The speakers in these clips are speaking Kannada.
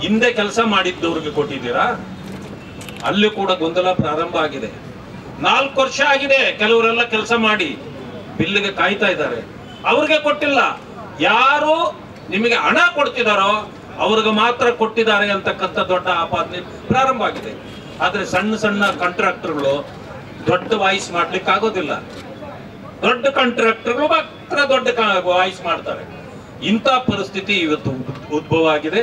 ಹಿಂದೆ ಕೆಲಸ ಮಾಡಿದ್ದವ್ರಿಗೆ ಕೊಟ್ಟಿದ್ದೀರಾ ಅಲ್ಲಿ ಕೂಡ ಗೊಂದಲ ಪ್ರಾರಂಭ ಆಗಿದೆ ನಾಲ್ಕು ವರ್ಷ ಆಗಿದೆ ಕೆಲವರೆಲ್ಲ ಕೆಲಸ ಮಾಡಿ ಬಿಲ್ಲಿಗೆ ಕಾಯ್ತಾ ಇದ್ದಾರೆ ಅವ್ರಿಗೆ ಕೊಟ್ಟಿಲ್ಲ ಯಾರು ನಿಮಗೆ ಹಣ ಕೊಡ್ತಿದಾರೋ ಅವ್ರಿಗೆ ಮಾತ್ರ ಕೊಟ್ಟಿದ್ದಾರೆ ಅಂತಕ್ಕಂಥ ದೊಡ್ಡ ಆಪಾದನೆ ಪ್ರಾರಂಭ ಆಗಿದೆ ಆದ್ರೆ ಸಣ್ಣ ಸಣ್ಣ ಕಾಂಟ್ರಾಕ್ಟರ್ಗಳು ದೊಡ್ಡ ವಾಯ್ಸ್ ಮಾಡ್ಲಿಕ್ಕೆ ಆಗೋದಿಲ್ಲ ದೊಡ್ಡ ಕಾಂಟ್ರಾಕ್ಟರ್ಗಳು ಮಾತ್ರ ದೊಡ್ಡ ವಾಯ್ಸ್ ಮಾಡ್ತಾರೆ ಇಂಥ ಪರಿಸ್ಥಿತಿ ಇವತ್ತು ಉದ್- ಉದ್ಭವ ಆಗಿದೆ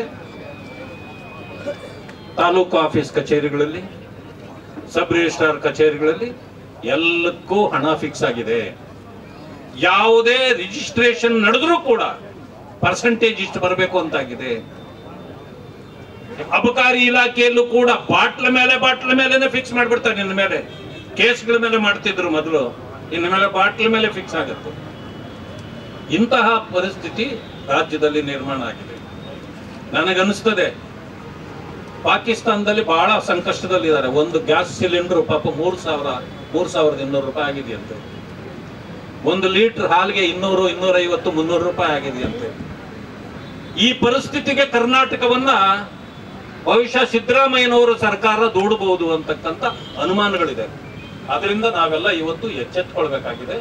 ತಾಲೂಕು ಆಫೀಸ್ ಕಚೇರಿಗಳಲ್ಲಿ ಸಬ್ ರಿಜಿಸ್ಟ್ರಾರ್ ಕಚೇರಿಗಳಲ್ಲಿ ಎಲ್ಲಕ್ಕೂ ಹಣ ಫಿಕ್ಸ್ ಆಗಿದೆ ಯಾವುದೇ ರಿಜಿಸ್ಟ್ರೇಷನ್ ನಡೆದ್ರೂ ಕೂಡ ಪರ್ಸೆಂಟೇಜ್ ಇಷ್ಟು ಬರಬೇಕು ಅಂತಾಗಿದೆ ಅಬಕಾರಿ ಇಲಾಖೆಯಲ್ಲೂ ಕೂಡ ಬಾಟ್ಲ ಮೇಲೆ ಬಾಟ್ಲ ಮೇಲೆನೆ ಫಿಕ್ಸ್ ಮಾಡ್ಬಿಡ್ತಾರೆ ನಿನ್ನ ಮೇಲೆ ಕೇಸ್ಗಳ ಮೇಲೆ ಮಾಡ್ತಿದ್ರು ಮೊದಲು ಇನ್ನು ಮೇಲೆ ಬಾಟ್ಲ ಮೇಲೆ ಫಿಕ್ಸ್ ಆಗುತ್ತೆ ಇಂತಹ ಪರಿಸ್ಥಿತಿ ರಾಜ್ಯದಲ್ಲಿ ನಿರ್ಮಾಣ ಆಗಿದೆ ನನಗನ್ನಿಸ್ತದೆ ಪಾಕಿಸ್ತಾನದಲ್ಲಿ ಬಹಳ ಸಂಕಷ್ಟದಲ್ಲಿದ್ದಾರೆ ಒಂದು ಗ್ಯಾಸ್ ಸಿಲಿಂಡರ್ ಪಾಪ ಮೂರ್ ಸಾವಿರ ಮೂರ್ ಸಾವಿರದ ಇನ್ನೂರು ರೂಪಾಯಿ ಆಗಿದೆಯಂತೆ ಒಂದು ಲೀಟರ್ ಹಾಲಿಗೆ ಇನ್ನೂರು ಇನ್ನೂರೈವತ್ತು ಮುನ್ನೂರು ರೂಪಾಯಿ ಆಗಿದೆಯಂತೆ ಈ ಪರಿಸ್ಥಿತಿಗೆ ಕರ್ನಾಟಕವನ್ನ ಬಹುಶಃ ಸಿದ್ದರಾಮಯ್ಯನವರು ಸರ್ಕಾರ ದೂಡಬಹುದು ಅಂತಕ್ಕಂಥ ಅನುಮಾನಗಳಿದೆ ಅದರಿಂದ ನಾವೆಲ್ಲ ಇವತ್ತು ಎಚ್ಚೆತ್ಕೊಳ್ಬೇಕಾಗಿದೆ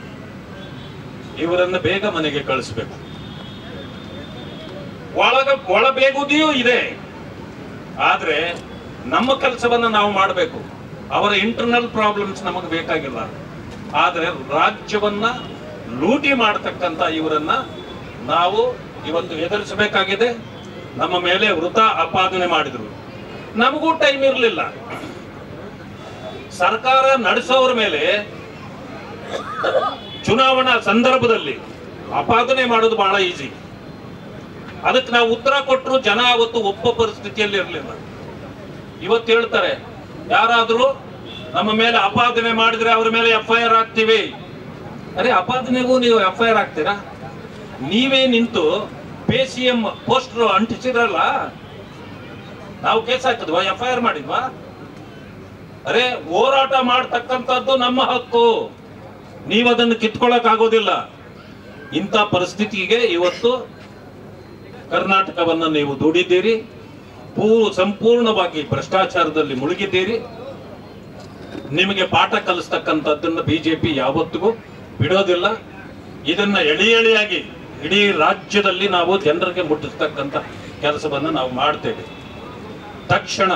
ಇವರನ್ನ ಬೇಗ ಮನೆಗೆ ಕಳಿಸ್ಬೇಕು ಒಳಗ ಒಳಬೇಗುದಿಯೂ ಇದೆ ಆದ್ರೆ ನಮ್ಮ ಕೆಲಸವನ್ನ ನಾವು ಮಾಡಬೇಕು ಅವರ ಇಂಟರ್ನಲ್ ಪ್ರಾಬ್ಲಮ್ಸ್ ನಮಗೆ ಬೇಕಾಗಿಲ್ಲ ಆದ್ರೆ ರಾಜ್ಯವನ್ನ ಲೂಟಿ ಮಾಡತಕ್ಕಂತ ಇವರನ್ನ ನಾವು ಇವತ್ತು ಎದುರಿಸಬೇಕಾಗಿದೆ ನಮ್ಮ ಮೇಲೆ ವೃತ ಆಪಾದನೆ ಮಾಡಿದ್ರು ನಮಗೂ ಟೈಮ್ ಇರಲಿಲ್ಲ ಸರ್ಕಾರ ನಡೆಸೋರ ಮೇಲೆ ಚುನಾವಣಾ ಸಂದರ್ಭದಲ್ಲಿ ಆಪಾದನೆ ಮಾಡೋದು ಬಹಳ ಈಸಿ ಅದಕ್ಕೆ ನಾವು ಉತ್ತರ ಕೊಟ್ಟರು ಜನ ಅವತ್ತು ಒಪ್ಪೋ ಪರಿಸ್ಥಿತಿಯಲ್ಲಿ ಇರಲಿಲ್ಲ ಇವತ್ತು ಹೇಳ್ತಾರೆ ಯಾರಾದ್ರೂ ನಮ್ಮ ಮೇಲೆ ಆಪಾದನೆ ಮಾಡಿದ್ರೆ ಅವ್ರ ಮೇಲೆ ಎಫ್ ಐ ಆರ್ ಹಾಕ್ತೀವಿ ಅರೆ ಆಪಾದನೆಗೂ ನೀವು ಎಫ್ ಐ ಆರ್ ಹಾಕ್ತೀರಾ ನೀವೇ ನಿಂತು ಪೇ ಸಿ ಎಂ ಪೋಸ್ಟರ್ ಅಂಟಿಸಿದ್ರಲ್ಲ ನಾವು ಕೇಸ್ ಹಾಕಿದ್ವಾ ಎಫ್ ಐ ಆರ್ ಮಾಡಿದ್ವಾ ಅರೆ ಹೋರಾಟ ಮಾಡ್ತಕ್ಕಂಥದ್ದು ನಮ್ಮ ಹಕ್ಕು ನೀವು ಅದನ್ನು ಕಿತ್ಕೊಳ್ಳಕ್ ಆಗೋದಿಲ್ಲ ಇಂಥ ಪರಿಸ್ಥಿತಿಗೆ ಇವತ್ತು ಕರ್ನಾಟಕವನ್ನ ನೀವು ದುಡಿದ್ದೀರಿ ಪೂ ಸಂಪೂರ್ಣವಾಗಿ ಭ್ರಷ್ಟಾಚಾರದಲ್ಲಿ ಮುಳುಗಿದ್ದೀರಿ ನಿಮಗೆ ಪಾಠ ಕಲಿಸ್ತಕ್ಕಂಥದ್ದನ್ನ ಬಿಜೆಪಿ ಯಾವತ್ತಿಗೂ ಬಿಡೋದಿಲ್ಲ ಇದನ್ನ ಎಳಿ ಎಳೆಯಾಗಿ ಇಡೀ ರಾಜ್ಯದಲ್ಲಿ ನಾವು ಜನರಿಗೆ ಮುಟ್ಟಿಸ್ತಕ್ಕಂಥ ಕೆಲಸವನ್ನ ನಾವು ಮಾಡ್ತೇವೆ ತಕ್ಷಣ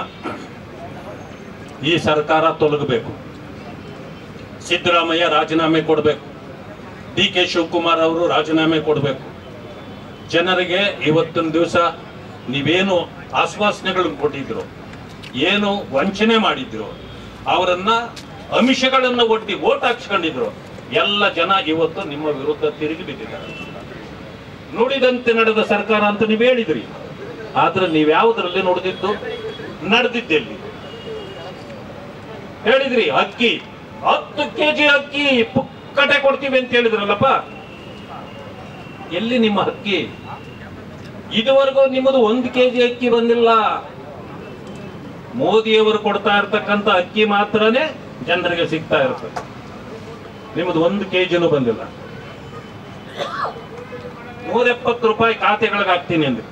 ಈ ಸರ್ಕಾರ ತೊಲಗಬೇಕು ಸಿದ್ದರಾಮಯ್ಯ ರಾಜೀನಾಮೆ ಕೊಡಬೇಕು ಡಿ ಕೆ ಶಿವಕುಮಾರ್ ಅವರು ರಾಜೀನಾಮೆ ಕೊಡಬೇಕು ಜನರಿಗೆ ಇವತ್ತಿನ ದಿವಸ ನೀವೇನು ಆಶ್ವಾಸನೆಗಳನ್ನು ಕೊಟ್ಟಿದ್ರು ಏನು ವಂಚನೆ ಮಾಡಿದ್ರು ಅವರನ್ನ ಅಮಿಷಗಳನ್ನ ಒಡ್ಡಿ ಓಟ್ ಹಾಕ್ಸ್ಕೊಂಡಿದ್ರು ಎಲ್ಲ ಜನ ಇವತ್ತು ನಿಮ್ಮ ವಿರುದ್ಧ ತಿರುಗಿ ಬಿದ್ದಿದ್ದಾರೆ ನುಡಿದಂತೆ ನಡೆದ ಸರ್ಕಾರ ಅಂತ ನೀವು ಹೇಳಿದ್ರಿ ಆದ್ರೆ ನೀವ್ಯಾವುದರಲ್ಲಿ ನುಡಿದಿದ್ದು ನಡೆದಿದ್ದೆಲ್ಲಿ ಹೇಳಿದ್ರಿ ಅಕ್ಕಿ ಹತ್ತು ಕೆಜಿ ಅಕ್ಕಿ ಪುಕ್ಕಟೆ ಕೊಡ್ತೀವಿ ಅಂತ ಹೇಳಿದ್ರಲ್ಲಪ್ಪ ಎಲ್ಲಿ ನಿಮ್ಮ ಅಕ್ಕಿ ಇದುವರೆಗೂ ನಿಮ್ಮದು ಒಂದು ಕೆಜಿ ಅಕ್ಕಿ ಬಂದಿಲ್ಲ ಮೋದಿಯವರು ಕೊಡ್ತಾ ಇರ್ತಕ್ಕಂಥ ಅಕ್ಕಿ ಮಾತ್ರನೇ ಜನರಿಗೆ ಸಿಗ್ತಾ ಇರ್ತದೆ ನಿಮ್ಮದು ಒಂದು ಕೆಜಿನೂ ಬಂದಿಲ್ಲ ನೂರ ಎಪ್ಪತ್ತು ರೂಪಾಯಿ ಖಾತೆಗಳಿಗೆ ಹಾಕ್ತೀನಿ ಅಂದ್ರೆ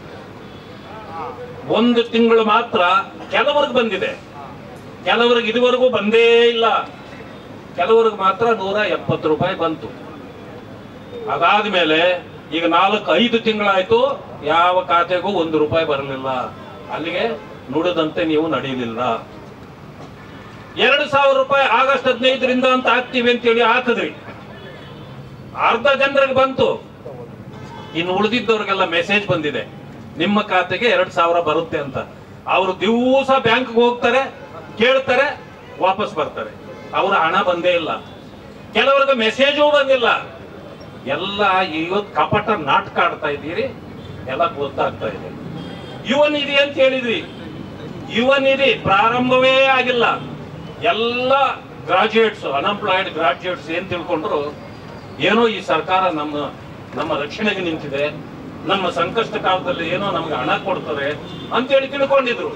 ಒಂದು ತಿಂಗಳು ಮಾತ್ರ ಕೆಲವರಿಗೆ ಬಂದಿದೆ ಕೆಲವರಿಗೆ ಇದುವರೆಗೂ ಬಂದೇ ಇಲ್ಲ ಕೆಲವರಿಗೆ ಮಾತ್ರ ನೂರ ಎಪ್ಪತ್ತು ರೂಪಾಯಿ ಬಂತು ಅದಾದ್ಮೇಲೆ ಈಗ ನಾಲ್ಕು ಐದು ತಿಂಗಳಾಯ್ತು ಯಾವ ಖಾತೆಗೂ ಒಂದು ರೂಪಾಯಿ ಬರಲಿಲ್ಲ ಅಲ್ಲಿಗೆ ನುಡಿದಂತೆ ನೀವು ನಡೀಲಿಲ್ಲ ಎರಡು ಸಾವಿರ ರೂಪಾಯಿ ಆಗಸ್ಟ್ ಹದಿನೈದರಿಂದ ಅಂತ ಹಾಕ್ತೀವಿ ಅಂತೇಳಿ ಹಾಕಿದ್ರಿ ಅರ್ಧ ಜನರಿಗೆ ಬಂತು ಇನ್ನು ಉಳಿದಿದ್ದವ್ರಿಗೆಲ್ಲ ಮೆಸೇಜ್ ಬಂದಿದೆ ನಿಮ್ಮ ಖಾತೆಗೆ ಎರಡ್ ಸಾವಿರ ಬರುತ್ತೆ ಅಂತ ಅವರು ದಿವಸ ಬ್ಯಾಂಕ್ಗೆ ಹೋಗ್ತಾರೆ ಕೇಳ್ತಾರೆ ವಾಪಸ್ ಬರ್ತಾರೆ ಅವರ ಹಣ ಬಂದೇ ಇಲ್ಲ ಕೆಲವರಿಗೆ ಮೆಸೇಜು ಬಂದಿಲ್ಲ ಎಲ್ಲ ಇವತ್ತು ಕಪಟ ನಾಟಕ ಆಡ್ತಾ ಇದ್ದೀರಿ ಎಲ್ಲ ಗೊತ್ತಾಗ್ತಾ ಇದೆ ಯುವ ನಿಧಿ ಅಂತ ಹೇಳಿದ್ರಿ ಯುವ ನಿಧಿ ಪ್ರಾರಂಭವೇ ಆಗಿಲ್ಲ ಎಲ್ಲ ಗ್ರಾಜುಯೇಟ್ಸ್ ಅನ್ಎಂಪ್ಲಾಯ್ಡ್ ಗ್ರಾಜುಯೇಟ್ಸ್ ಏನ್ ತಿಳ್ಕೊಂಡ್ರು ಏನೋ ಈ ಸರ್ಕಾರ ನಮ್ಮ ನಮ್ಮ ರಕ್ಷಣೆಗೆ ನಿಂತಿದೆ ನಮ್ಮ ಸಂಕಷ್ಟ ಕಾಲದಲ್ಲಿ ಏನೋ ನಮ್ಗೆ ಹಣ ಕೊಡ್ತಾರೆ ಅಂತೇಳಿ ತಿಳ್ಕೊಂಡಿದ್ರು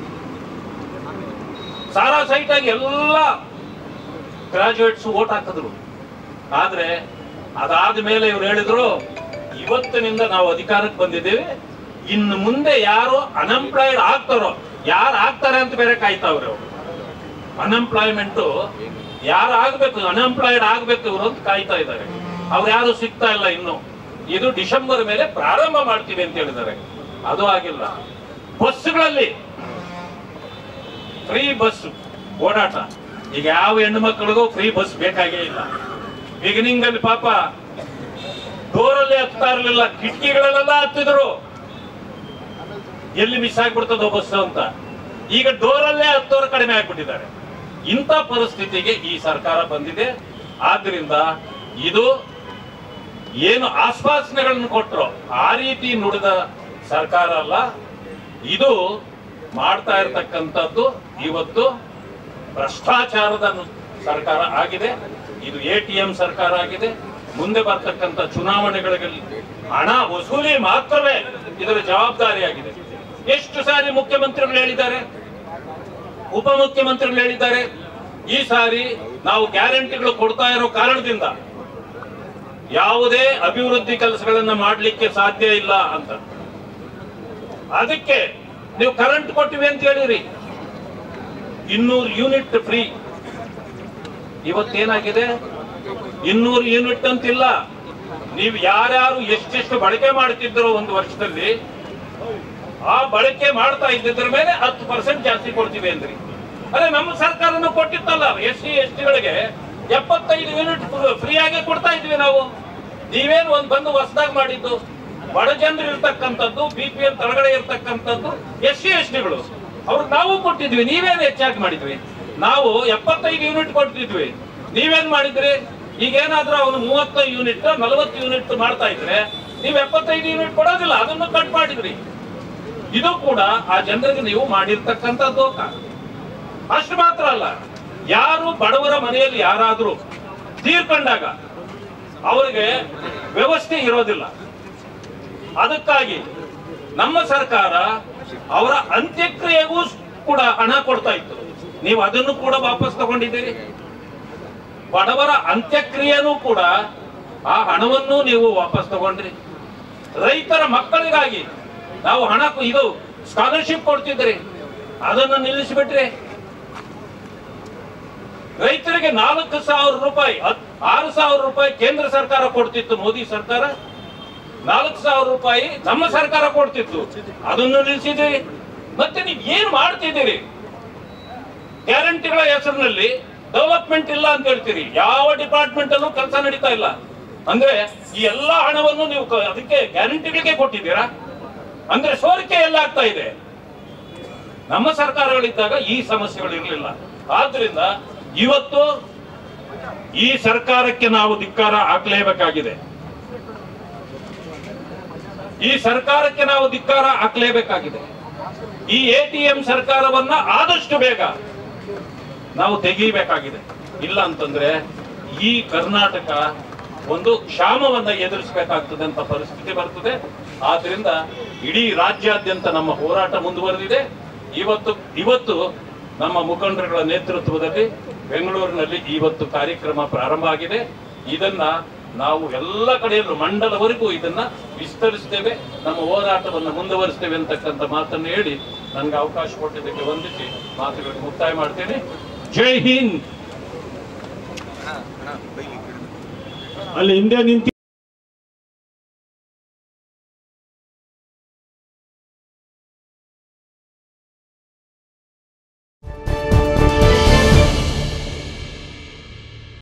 ಸಾರಾ ಸೈಟ್ ಆಗಿ ಎಲ್ಲ ಗ್ರಾಜುಯೇಟ್ಸ್ ಓಟ್ ಹಾಕಿದ್ರು ಆದ್ರೆ ಅದಾದ ಮೇಲೆ ಇವ್ರು ಹೇಳಿದ್ರು ಇವತ್ತಿನಿಂದ ನಾವು ಅಧಿಕಾರಕ್ಕೆ ಬಂದಿದ್ದೇವೆ ಇನ್ನು ಮುಂದೆ ಯಾರು ಅನ್ಎಂಪ್ಲಾಯ್ಡ್ ಆಗ್ತಾರೋ ಯಾರು ಆಗ್ತಾರೆ ಅಂತ ಬೇರೆ ಕಾಯ್ತಾವ್ರೆ ಅವರು ಅನ್ಎಂಪ್ಲಾಯ್ಮೆಂಟ್ ಯಾರು ಆಗ್ಬೇಕು ಅನ್ಎಂಪ್ಲಾಯ್ಡ್ ಆಗ್ಬೇಕು ಇವರು ಅಂತ ಕಾಯ್ತಾ ಇದ್ದಾರೆ ಅವ್ರು ಯಾರು ಸಿಗ್ತಾ ಇಲ್ಲ ಇನ್ನು ಇದು ಡಿಸೆಂಬರ್ ಮೇಲೆ ಪ್ರಾರಂಭ ಮಾಡ್ತೀವಿ ಅಂತ ಹೇಳಿದ್ದಾರೆ ಅದು ಆಗಿಲ್ಲ ಬಸ್ಗಳಲ್ಲಿ ಫ್ರೀ ಬಸ್ ಓಡಾಟ ಈಗ ಯಾವ ಹೆಣ್ಣು ಮಕ್ಕಳಿಗೂ ಫ್ರೀ ಬಸ್ ಬೇಕಾಗೇ ಇಲ್ಲ ಬಿಗಿನಿಂಗ್ ಅಲ್ಲಿ ಪಾಪ ಡೋರಲ್ಲಿ ಹತ್ತಾ ಇರಲಿಲ್ಲ ಕಿಟಕಿಗಳಲ್ಲೆಲ್ಲ ಹತ್ತಿದ್ರು ಎಲ್ಲಿ ಮಿಸ್ ಆಗ್ಬಿಡ್ತದೋ ಬಸ್ ಅಂತ ಈಗ ಡೋರಲ್ಲೇ ಹತ್ತೋರು ಕಡಿಮೆ ಆಗ್ಬಿಟ್ಟಿದ್ದಾರೆ ಇಂಥ ಪರಿಸ್ಥಿತಿಗೆ ಈ ಸರ್ಕಾರ ಬಂದಿದೆ ಆದ್ರಿಂದ ಇದು ಏನು ಆಶ್ವಾಸನೆಗಳನ್ನು ಕೊಟ್ಟರು ಆ ರೀತಿ ನುಡಿದ ಸರ್ಕಾರ ಅಲ್ಲ ಇದು ಮಾಡ್ತಾ ಇರತಕ್ಕಂಥದ್ದು ಇವತ್ತು ಭ್ರಷ್ಟಾಚಾರದ ನು- ಸರ್ಕಾರ ಆಗಿದೆ ಇದು ಎ ಟಿ ಎಂ ಸರ್ಕಾರ ಆಗಿದೆ ಮುಂದೆ ಬರ್ತಕ್ಕಂಥ ಚುನಾವಣೆಗಳಲ್ಲಿ ಹಣ ವಸೂಲಿ ಮಾತ್ರವೇ ಇದರ ಜವಾಬ್ದಾರಿಯಾಗಿದೆ ಎಷ್ಟು ಸಾರಿ ಮುಖ್ಯಮಂತ್ರಿಗಳು ಹೇಳಿದ್ದಾರೆ ಉಪಮುಖ್ಯಮಂತ್ರಿಗಳು ಹೇಳಿದ್ದಾರೆ ಈ ಸಾರಿ ನಾವು ಗ್ಯಾರಂಟಿಗಳು ಕೊಡ್ತಾ ಇರೋ ಕಾರಣದಿಂದ ಯಾವುದೇ ಅಭಿವೃದ್ಧಿ ಕೆಲಸಗಳನ್ನ ಮಾಡಲಿಕ್ಕೆ ಸಾಧ್ಯ ಇಲ್ಲ ಅಂತ ಅದಕ್ಕೆ ನೀವು ಕರೆಂಟ್ ಕೊಟ್ಟಿವಿ ಅಂತ ಹೇಳಿರಿ ಇನ್ನೂರು ಯೂನಿಟ್ ಫ್ರೀ ಇವತ್ತೇನಾಗಿದೆ ಇನ್ನೂರು ಯೂನಿಟ್ ಅಂತಿಲ್ಲ ನೀವು ಯಾರ್ಯಾರು ಎಷ್ಟೆಷ್ಟು ಬಳಕೆ ಮಾಡ್ತಿದ್ರೋ ಒಂದು ವರ್ಷದಲ್ಲಿ ಆ ಬಳಕೆ ಮಾಡ್ತಾ ಇದ್ದಿದ್ರ ಮೇಲೆ ಹತ್ತು ಪರ್ಸೆಂಟ್ ಜಾಸ್ತಿ ಕೊಡ್ತೀವಿ ಅಂದ್ರಿ ಅದೇ ನಮ್ಮ ಸರ್ಕಾರನು ಕೊಟ್ಟಿತ್ತಲ್ಲ ಎಸ್ ಸಿ ಎಸ್ ಟಿಗಳಿಗೆ ಎಪ್ಪತ್ತೈದು ಯೂನಿಟ್ ಫ್ರೀ ಆಗಿ ಕೊಡ್ತಾ ಇದ್ವಿ ನಾವು ನೀವೇನು ಒಂದ್ ಬಂದು ಹೊಸದಾಗಿ ಮಾಡಿದ್ದು ಬಡ ಜನರು ಇರ್ತಕ್ಕಂಥದ್ದು ಬಿ ಪಿ ಎಲ್ ತಳಗಡೆ ಇರ್ತಕ್ಕಂಥದ್ದು ಎಸ್ ಸಿ ಎಸ್ ಟಿಗಳು ಅವ್ರಿಗೆ ನಾವು ಕೊಟ್ಟಿದ್ವಿ ನೀವೇನು ಹೆಚ್ಚಾಗಿ ಮಾಡಿದ್ವಿ ನಾವು ಎಪ್ಪತ್ತೈದು ಯೂನಿಟ್ ಕೊಟ್ಟಿದ್ವಿ ನೀವೇನ್ ಮಾಡಿದ್ರಿ ಈಗ ಏನಾದ್ರೂ ಅವನು ಮೂವತ್ತೈದು ಯೂನಿಟ್ ನಲವತ್ತು ಯೂನಿಟ್ ಮಾಡ್ತಾ ಇದ್ರೆ ನೀವು ಎಪ್ಪತ್ತೈದು ಯೂನಿಟ್ ಕೊಡೋದಿಲ್ಲ ಅದನ್ನು ಕಟ್ ಮಾಡಿದ್ರಿ ಇದು ಕೂಡ ಆ ಜನರಿಗೆ ನೀವು ಮಾಡಿರ್ತಕ್ಕಂಥ ದೋಖ ಅಷ್ಟು ಮಾತ್ರ ಅಲ್ಲ ಯಾರು ಬಡವರ ಮನೆಯಲ್ಲಿ ಯಾರಾದ್ರೂ ತೀರ್ಕೊಂಡಾಗ ಅವರಿಗೆ ವ್ಯವಸ್ಥೆ ಇರೋದಿಲ್ಲ ಅದಕ್ಕಾಗಿ ನಮ್ಮ ಸರ್ಕಾರ ಅವರ ಅಂತ್ಯಕ್ರಿಯೆಗೂ ಕೂಡ ಹಣ ಕೊಡ್ತಾ ಇತ್ತು ನೀವು ಅದನ್ನು ಕೂಡ ವಾಪಸ್ ತಗೊಂಡಿದ್ದೀರಿ ಬಡವರ ಅಂತ್ಯಕ್ರಿಯೆನೂ ಕೂಡ ಆ ಹಣವನ್ನು ನೀವು ವಾಪಸ್ ತಗೊಂಡ್ರಿ ರೈತರ ಮಕ್ಕಳಿಗಾಗಿ ನಾವು ಹಣ ಕೊ- ಇದು ಸ್ಕಾಲರ್ಶಿಪ್ ಕೊಡ್ತಿದ್ರಿ ಅದನ್ನು ನಿಲ್ಲಿಸಿಬಿಟ್ರಿ ರೈತರಿಗೆ ನಾಲ್ಕು ಸಾವಿರ ರೂಪಾಯಿ ಹತ್- ಆರು ಸಾವಿರ ರೂಪಾಯಿ ಕೇಂದ್ರ ಸರ್ಕಾರ ಕೊಡ್ತಿತ್ತು ಮೋದಿ ಸರ್ಕಾರ ನಾಲ್ಕು ಸಾವಿರ ರೂಪಾಯಿ ನಮ್ಮ ಸರ್ಕಾರ ಕೊಡ್ತಿತ್ತು ಅದನ್ನು ನಿಲ್ಲಿಸಿದ್ರಿ ಮತ್ತೆ ನೀವು ಏನ್ ಮಾಡ್ತಿದ್ದೀರಿ ಗ್ಯಾರಂಟಿಗಳ ಹೆಸರಿನಲ್ಲಿ ಡೆವಲಪ್ಮೆಂಟ್ ಇಲ್ಲ ಅಂತ ಹೇಳ್ತೀರಿ ಯಾವ ಡಿಪಾರ್ಟ್ಮೆಂಟ್ ಅಲ್ಲೂ ಕೆಲಸ ನಡೀತಾ ಇಲ್ಲ ಅಂದ್ರೆ ಈ ಎಲ್ಲಾ ಹಣವನ್ನು ನೀವು ಕ- ಅದಕ್ಕೆ ಗ್ಯಾರಂಟಿಗಳಿಗೆ ಕೊಟ್ಟಿದ್ದೀರಾ ಅಂದ್ರೆ ಸೋರಿಕೆ ಎಲ್ಲ ಆಗ್ತಾ ಇದೆ ನಮ್ಮ ಸರ್ಕಾರಗಳಿದ್ದಾಗ ಈ ಸಮಸ್ಯೆಗಳು ಇರಲಿಲ್ಲ ಆದ್ರಿಂದ ಇವತ್ತು ಈ ಸರ್ಕಾರಕ್ಕೆ ನಾವು ಧಿಕ್ಕಾರ ಹಾಕ್ಲೇಬೇಕಾಗಿದೆ ಈ ಸರ್ಕಾರಕ್ಕೆ ನಾವು ಧಿಕ್ಕಾರ ಹಾಕ್ಲೇಬೇಕಾಗಿದೆ ಈ ಎ ಟಿ ಎಂ ಸರ್ಕಾರವನ್ನ ಆದಷ್ಟು ಬೇಗ ನಾವು ತೆಗೀಬೇಕಾಗಿದೆ ಇಲ್ಲ ಅಂತಂದ್ರೆ ಈ ಕರ್ನಾಟಕ ಒಂದು ಕ್ಷಾಮವನ್ನ ಎದುರಿಸಬೇಕಾಗ್ತದೆ ಅಂತ ಪರಿಸ್ಥಿತಿ ಬರ್ತದೆ ಆದ್ರಿಂದ ಇಡೀ ರಾಜ್ಯಾದ್ಯಂತ ನಮ್ಮ ಹೋರಾಟ ಮುಂದುವರೆದಿದೆ ಇವತ್ತು ಇವತ್ತು ನಮ್ಮ ಮುಖಂಡರುಗಳ ನೇತೃತ್ವದಲ್ಲಿ ಬೆಂಗಳೂರಿನಲ್ಲಿ ಇವತ್ತು ಕಾರ್ಯಕ್ರಮ ಪ್ರಾರಂಭ ಆಗಿದೆ ಇದನ್ನ ನಾವು ಎಲ್ಲ ಕಡೆಯಲ್ಲೂ ಮಂಡಲವರೆಗೂ ಇದನ್ನ ವಿಸ್ತರಿಸ್ತೇವೆ ನಮ್ಮ ಹೋರಾಟವನ್ನು ಮುಂದುವರಿಸ್ತೇವೆ ಅಂತಕ್ಕಂಥ ಮಾತನ್ನು ಹೇಳಿ ನನಗೆ ಅವಕಾಶ ಕೊಟ್ಟಿದ್ದಕ್ಕೆ ವಂದಿಸಿ ಮಾತುಗಳಿಗೆ ಮುಕ್ತಾಯ ಮಾಡ್ತೇನೆ ಜೈ ಹಿಂದ್ ಅಣ್ಣ ಅಣ್ಣ ಬೈಲಿ ಅಲ್ಲಿ ಹಿಂದೆ ನಿಂತು